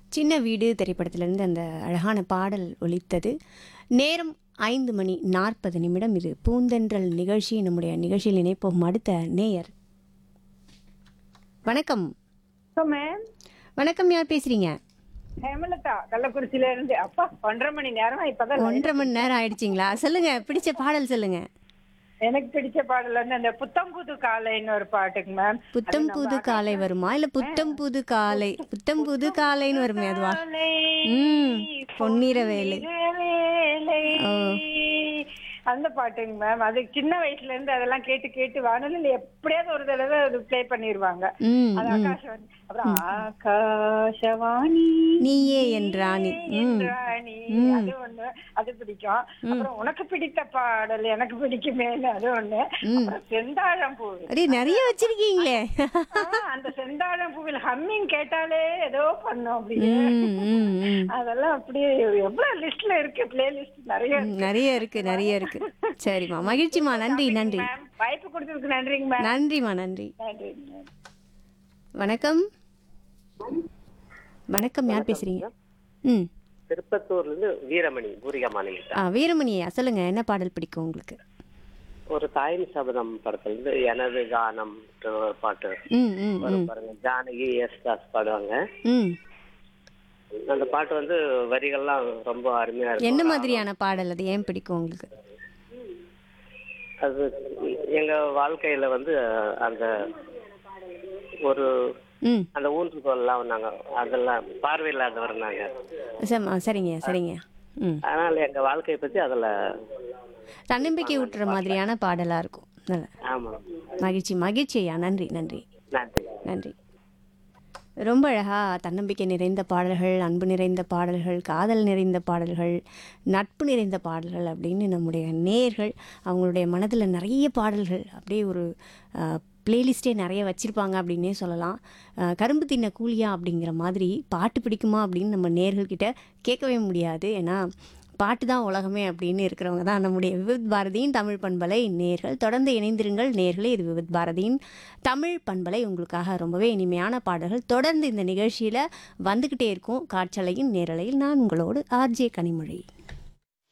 சின்ன வீடு திரைப்படத்திலிருந்து அந்த அழகான பாடல் ஒலித்தது நேரம் ஐந்து மணி நாற்பது நிமிடம் இது பூந்தென்றல் நிகழ்ச்சி நம்முடைய நிகழ்ச்சியில் இணைப்போம் அடுத்த நேயர் வணக்கம் மேம் வணக்கம் யார் பேசுறீங்க ஹேமலதா கள்ளக்குறிச்சியில இருந்து அப்பா ஒன்றரை மணி நேரம் இப்பதான் ஒன்றரை மணி நேரம் ஆயிடுச்சிங்களா சொல்லுங்க பிடிச்ச பாடல் சொல்லுங்க எனக்கு பிடிச்ச பாடல் வந்து அந்த புத்தம் புது காலைன்னு ஒரு பாட்டுக்கு மேம் புத்தம் புது காலை வருமா இல்ல புத்தம் புது காலை புத்தம் புது காலைன்னு வருமே அதுவா ம் பொன்னிற வேலை வேலை ஓ. அந்த பாட்டுங்க மேம் அது சின்ன வயசுல இருந்து அதெல்லாம் கேட்டு கேட்டு வானொலியில எப்படியாவது ஒரு தடவை அது ப்ளே பண்ணிருவாங்க ம் அது ஆகாஷவாணி அப்புறம் ஆகாஷவாணி நீயே என் ராணி ம் ராணி அது ஒண்ணு அது பிடிக்கும் அப்புறம் உனக்கு பிடித்த பாடல் எனக்கு பிடிக்குமேன்னு அது ஒண்ணு அப்புறம் செந்தாழம் பூ அடே நிறைய வச்சிருக்கீங்களே அந்த செந்தாழம் பூவில் ஹம்மிங் கேட்டாலே ஏதோ பண்ணும் அப்படியே ம், ம், ம். அதெல்லாம் அப்படியே எவ்வளவு லிஸ்ட்ல இருக்கு பிளேலிஸ்ட் நிறைய ம், நிறைய இருக்கு நிறைய இருக்கு சரிம்மா மகிழ்ச்சிம்மா நன்றி நன்றி மேம் வாய்ப்பு கொடுத்ததுக்கு நன்றிங்க மேம் நன்றிம்மா நன்றி நன்றிங்க மேம் வணக்கம் வணக்கம் யார் பேசுறீங்க ம் திருப்பத்தூர்ல இருந்து வீரமணி பூரிகா மாநிலம் ஆ வீரமணியா சொல்லுங்க என்ன பாடல் பிடிக்கும் உங்களுக்கு ஒரு தாயின் சபதம் படத்துல இருந்து எனது கானம் ஒரு பாட்டு ம் ம் ம் வரும் பாருங்க ஜானகி எஸ் தாஸ் பாடுவாங்க ம் அந்த பாட்டு வந்து வரிகள்லாம் ரொம்ப அருமையா இருக்கும் என்ன மாதிரியான பாடல் அது ஏன் பிடிக்கும் உங்களுக்கு அது எங்க வாழ்க்கையில வந்து அந்த ஒரு ம் அந்த ஊன்றுகோல்லாம் நாங்க அதெல்லாம் பார்வையில்லாதவர் நாங்க சம்- ஆ, சரிங்க சரிங்க ம் அதனால எங்க வாழ்க்கையை பத்தி அதுல தன்னம்பிக்கை ஊட்டுற மாதிரியான பாடலாக இருக்கும் நல்ல ஆமா மகிழ்ச்சி மகிழ்ச்சி ஐயா நன்றி நன்றி நன்றி நன்றி ரொம்ப அழகா தன்னம்பிக்கை நிறைந்த பாடல்கள் அன்பு நிறைந்த பாடல்கள் காதல் நிறைந்த பாடல்கள் நட்பு நிறைந்த பாடல்கள் அப்படின்னு நம்முடைய நேயர்கள் அவங்களுடைய மனதில் நிறைய பாடல்கள் அப்படியே ஒரு பிளேலிஸ்டே நிறைய வச்சுருப்பாங்க அப்படின்னே சொல்லலாம் அஹ், கரும்பு தின்ன கூலியா அப்படிங்கிற மாதிரி பாட்டு பிடிக்குமா அப்படின்னு நம்ம நேயர்கள்கிட்ட கேட்கவே முடியாது ஏன்னா பாட்டு தான் உலகமே அப்படின்னு இருக்கிறவங்க தான் நம்முடைய விவித் பாரதியின் தமிழ் பண்பலை நேர்கள் தொடர்ந்து இணைந்திருங்கள் நேர்களே இது விவித் பாரதியின் தமிழ் பண்பலை உங்களுக்காக ரொம்பவே இனிமையான பாடல்கள் தொடர்ந்து இந்த நிகழ்ச்சியில் வந்துக்கிட்டே இருக்கும் காற்றலையின் நேரலையில் நான் உங்களோடு ஆர்ஜே கனிமொழி